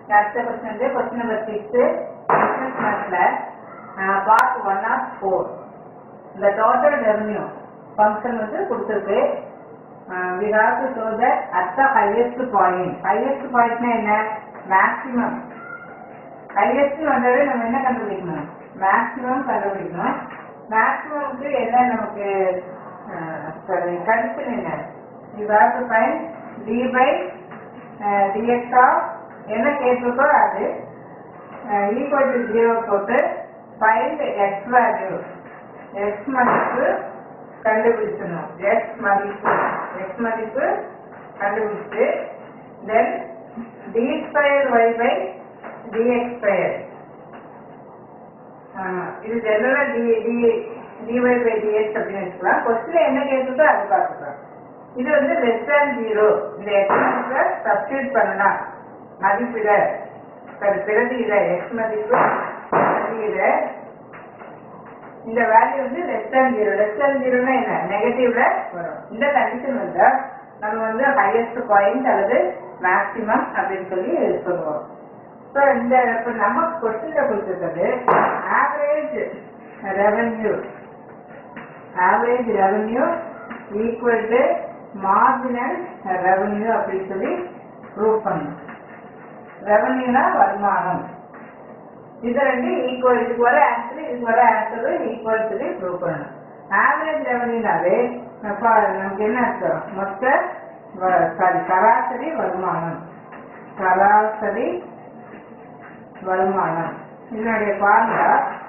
அடுத்த கொஸ்டின் வந்து question number six business மேத்ல பார்ட் ஒன் ஆஃப் ஃபோர் இந்த டோட்டல் ரெவன்யூ ஃபங்க்ஷன் வந்து கொடுத்துருக்கு we have to show that at the highest point highest பாயிண்ட்னா என்ன மேக்ஸிமம் ஹையஸ்ட் வந்தாலே நம்ம என்ன கண்டுபிடிக்கணும் மேக்ஸிமம் கண்டுபிடிக்கணும் மேக்ஸிமம்க்கு என்ன நமக்கு கண்டிஷன் என்ன you have to find D by dx of என்ன கேட்டிருக்கோ அது ஈக்குவல் டு ஜீரோ போட்டு ஃபைண்ட் எக்ஸ் வேல்யூ எக்ஸ் மதிப்பு கண்டுபிடிச்சணும் எக்ஸ் மதிப்பு எக்ஸ் மதிப்பு கண்டுபிடிச்சு then D square Y by DX square இது ஜெனரலா D D DY by DX அப்படின்னு வச்சுக்கலாம் கொஸ்டின் என்ன கேட்டிருக்கோ அது பார்த்துக்கலாம் இது வந்து லெஸ் தேன் ஜீரோ இந்த எக்ஸ் சப்ஸ்டியூட் பண்ணலாம் மதிப்பிட பிற- பிரதியிட எக்ஸ் மதிப்பு பிரதியிட இந்த வேல்யூ வந்து less than zero less than ஜீரோனா என்ன நெகட்டிவ்ல வரும் இந்த கண்டிஷன் வந்தா நம்ம வந்து ஹையஸ்ட் பாயிண்ட் அல்லது மேக்ஸிமம் அப்படின்னு சொல்லி சொல்லுவோம் ஸோ இந்த இப்போ நம்ம கொஸ்டின்ல கொடுத்துருக்கிறது average revenue average revenue equal to marginal revenue அப்படின்னு சொல்லி ப்ரூவ் பண்ணணும் ரெவன்யூனா வருமானம் இது ரெண்டு ஈக்குவல் இதுக்கு வர ஆன்சர் இதுக்கு வர ஆன்சர் ஈக்குவல் சொல்லி ப்ரூவ் பண்ணணும் ஆவரேஜ் ரெவன்யூனாவே அப்ப நமக்கு என்ன அர்த்தம் மொத்த சாரி சராசரி வருமானம் சராசரி வருமானம் இதனுடைய ஃபார்முலா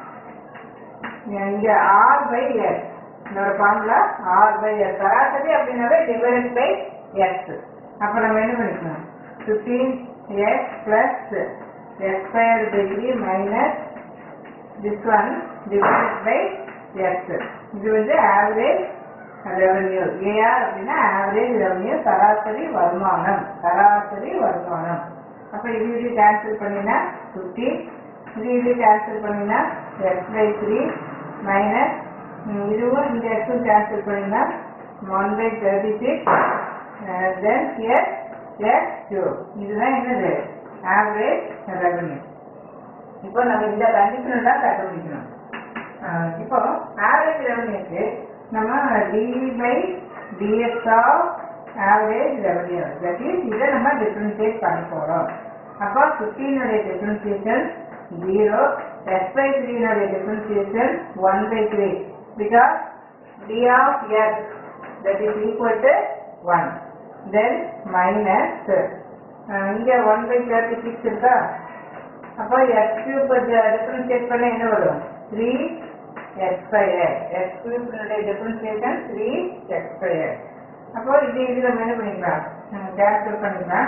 இங்க ஆர் பை எஸ் இதோட ஃபார்முலா ஆர் பை எஸ் சராசரி அப்படின்னாவே டிவைட் பை எக்ஸ் அப்ப நம்ம என்ன பண்ணிக்கணும் fifteen X plus X square by three minus this one divide by X இது வந்து ஆவரேஜ் ரெவன்யூ ஏஆர் அப்படின்னா ஆவரேஜ் ரெவன்யூ சராசரி வருமானம் சராசரி வருமானம் அப்ப இது இது கேன்சல் பண்ணினா ஃபிஃப்டி இது இது கேன்சல் பண்ணினா எக்ஸ் பை த்ரீ மைனஸ் இதுவும் இந்த எக்ஸும் கேன்சல் பண்ணினா one by thirty six then S X two இதுதான் என்னது ஆவரேஜ் ரெவன்யூ இப்போ நம்ம இந்த கண்டிஷன் தான் கண்டுபிடிக்கணும் ஆஹ் இப்போ ஆவரேஜ் ரெவன்யூக்கு நம்ம d by dx of average revenue that is இதை நம்ம டிஃபரன்ஷியேட் பண்ண போறோம் அப்போ ஃபிஃப்டீனுடைய டிஃபரன்ஷியேஷன் ஜீரோ எஸ் பை த்ரீனுடைய differentiation one by three because d of s that is equal to one then minus இங்கே ஒன் பை தேர்ட்டி சிக்ஸ் இருக்கா அப்போ எக்ஸ் கியூப் டிஃபரன்ஷியேட் பண்ண என்ன வரும் த்ரீ எக்ஸ் ஸ்கொயர் எக்ஸ் கியூப்னுடைய டிஃபரன்ஷியேஷன் த்ரீ எக்ஸ் ஸ்கொயர் அப்போ இது இது நம்ம என்ன பண்ணிக்கலாம் கேன்சல் பண்ணிக்கலாம்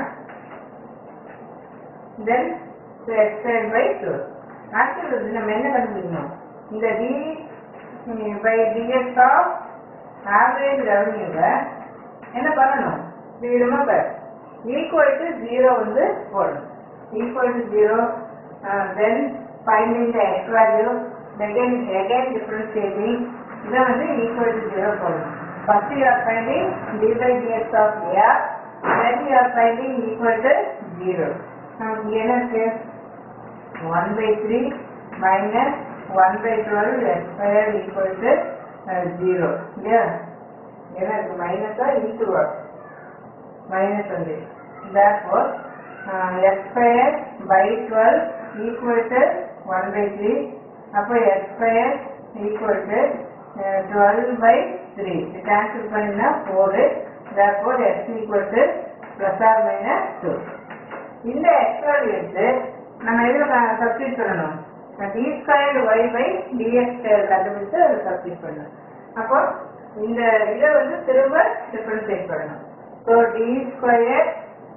தென் X square by two actual வந்து நம்ம என்ன கண்டுபிடிக்கணும் இந்த d by dx of average ரெவன்யூவை என்ன பண்ணணும் ரிமெம்பர் ஈக்குவல் டு ஜீரோ வந்து போடணும் equal to zero then finding the x value again again differentiating இதை வந்து ஈக்குவல் டு ஜீரோ போடணும் first you are finding d by dx of AR then you are finding equal to zero நமக்கு என்ன இருக்கு one by three minus one by twelve x square equal to zero இல்லையா என்ன இருக்கு மைனஸா இன்டூவா minus only. Therefore, uh, x square by 12 equal to 1 by 3. அப்போ x square equal to uh, 12 by 3. இது cancel பண்ணினா 4. Therefore, x equal to plus or minus 2. இந்த x value எடுத்து நம்ம எதுல சப்ஸ்டிட் பண்ணணும் d square y by dx square கண்டுபிடிச்சு அதை சப்ஸ்டிட் பண்ணணும் அப்போ இந்த இதை வந்து திரும்ப டிஃபரன்ஷியேட் பண்ணணும் so d square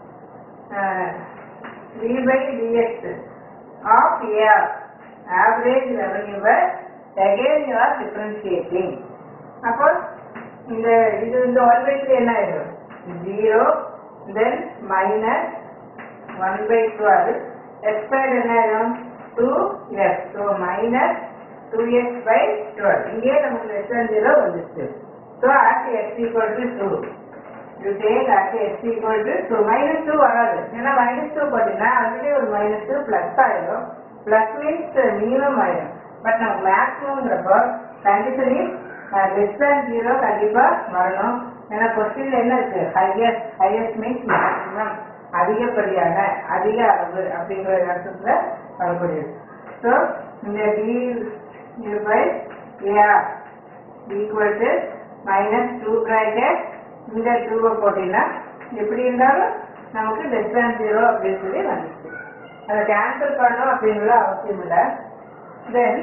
three by dx of AR average ரெவன்யூவை அகெயின் யூ ஆர் டிஃபரன்ஷியேட்டிங் அப்போ இந்த இது இந்த ஒன் பை த்ரீ என்ன ஆயிடும் zero then minus one by twelve x squared என்ன ஆயிடும் two x so minus two x by twelve இங்கேயே நமக்கு லெஸ் தன் ஜீரோ வந்துச்சு so at x equal to two you take at x equal to two minus two வராது ஏன்னா மைனஸ் டூ போட்டீங்கன்னா ஆல்ரெடி ஒரு மைனஸ் டூ பிளஸ் ஆயிடும் பிளஸ் மீன்ஸ் மினிமம் ஆயிடும் பட் நம்ம மேக்ஸிமம்ங்கிறப்போ condition is less than zero கண்டிப்பா வரணும் ஏன்னா கொஸ்டின்ல என்ன இருக்கு ஹையஸ்ட் ஹையஸ்ட் மீன்ஸ் மேக்ஸிமம் அதிகப்படியான அதிக அளவு அப்படிங்கிற அர்த்தத்துல வரக்கூடியது ஸோ இந்த டி இது by AR equal to minus two bracket இந்த டூவை போட்டீங்கன்னா எப்படி இருந்தாலும் நமக்கு லெஸ் தேன் ஜீரோ அப்படின்னு சொல்லி வந்துச்சு அதை கேன்சல் பண்ணணும் அப்படிங்கிற அவசியம் இல்லை தென்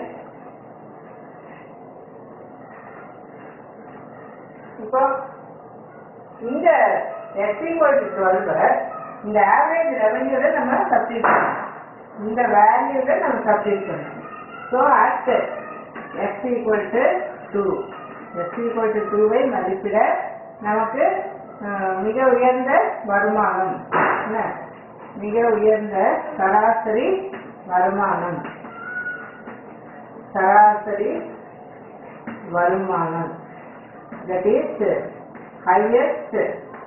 இப்போ இந்த x equal to 12 இந்த ஆவரேஜ் ரெவன்யூல நம்ம சப்ஸ்டிட் பண்ணணும் இந்த வேல்யூல நம்ம சப்ஸ்டிட் பண்ணணும் so at x equal to 2 x equal to 2 வை மதிப்பிட நமக்கு அஹ், மிக உயர்ந்த வருமானம் என்ன? மிக உயர்ந்த சராசரி வருமானம் சராசரி வருமானம் that is highest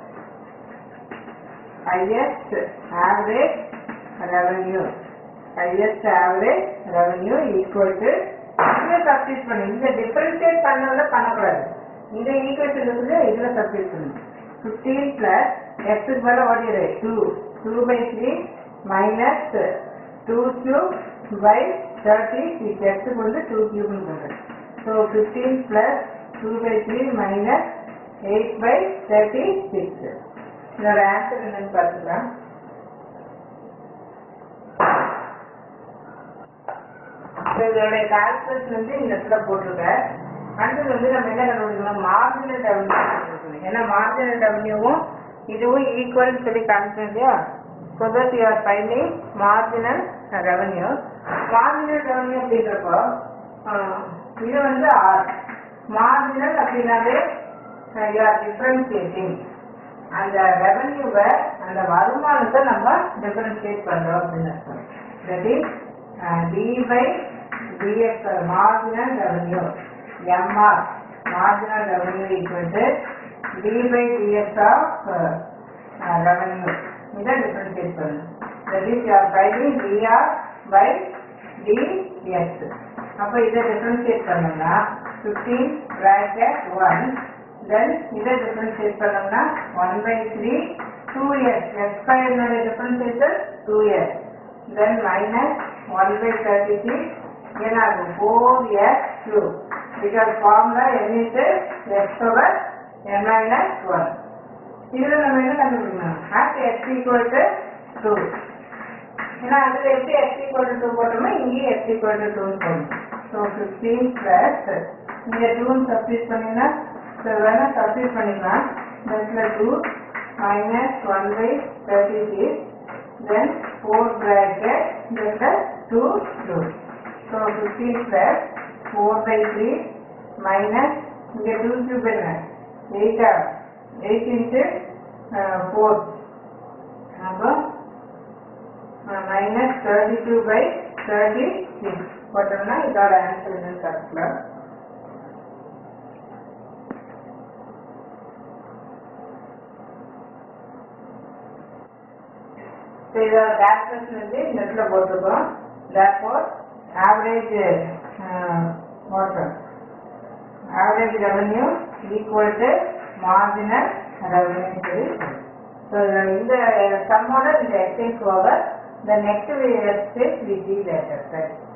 highest average revenue highest average revenue equal to இதை சப்ஸ்டிட் பண்ணு இந்த டிஃபரன்ஷியேட் பண்ணல பண்ணக்கூடாது இந்த ஈக்குவேஷன் இருக்கு இதுல சப்ஸ்டிட் பண்ணு ஃபிஃப்டீன் பிளஸ் எக்ஸுக்கு மேல ஓடிடு two two by three minus two cube by thirty six எக்ஸுக்கு வந்து டூ கியூப்னு பண்ணுறேன் so fifteen plus two by three minus eight by thirty six இதோட ஆன்சர் என்னன்னு பார்த்துக்கலாம் So, இதோடைய கால்குலேஷன் வந்து இந்த இடத்துல போட்டிருக்கேன் அடுத்தது வந்து நம்ம என்ன கண்டுபிடிக்கணும் மார்ஜினல் ரெவன்யூ கண்டுபிடிக்கணும் ஏன்னா மார்ஜினல் ரெவன்யூவும் இதுவும் ஈக்குவல் சொல்லி காமிச்சோம் இல்லையா so that you are finding marginal revenue marginal revenue அப்படின்றப்போ ஆஹ், இது வந்து ஆர் மார்ஜினல் அப்படின்னாவே யூ ஆர் டிஃபரன்சியேட்டிங் அந்த ரெவன்யூவை அந்த வருமானத்தை நம்ம டிஃபரன்ஷியேட் பண்றோம் அப்படின்னு அர்த்தம் that is d by dx marginal revenue MR marginal revenue equal to d by dx of revenue இதை டிஃபரன்ஷியேட் பண்ணணும் தட் இஸ் யூஆர் ஃபைலிங் டிஆர் பை டிஎக்ஸ் அப்போ இதை டிஃபரன்ஷியேட் பண்ணோம்னா ஃபிஃப்டீன் ப்ராக்கெட் ஒன் தென் இதை டிஃபரன்ஷியேட் பண்ணோம்னா one by three two years x ஸ்கொயர்னுடைய differentiation two years then minus one by thirty six ஏன்னாகும் four years two because formula எண்ணிட்டு x over n minus one இதில் நம்ம என்ன கண்டுபிடிக்கணும் at x equal to two ஏன்னா அதில் எப்படி எக்ஸ் ஈக்குவல் டு டூ போட்டோமோ இங்கேயும் எக்ஸ் ஈக்குவல் டு டூன்னு போடணும் ஸோ ஃபிஃப்டீன் ப்ளஸ் இங்கே டூன்னு சப்ஸ்டியூட் பண்ணிங்கன்னா ஸோ வேணால் சப்ஸ்டியூட் பண்ணிக்கலாம் தட்ல two minus one by thirty six then four bracket தட்ல two two so fifteen plus four by three minus இங்கே டூ கியூப் என்ன எயிட்டா எயிட் இன்ட்டு ஃபோர் அப்போ minus thirty two by thirty six போட்டோம்னா இதோட ஆன்சர் என்னன்னு கரெக்ட்லாம் ஸோ இதோட calculation வந்து இந்த இடத்துல போட்டிருக்கோம் therefore average water average revenue equal to marginal revenue சொல்லி ஸோ இந்த சம்மோட இந்த exercise over the next exercise we see later. Right?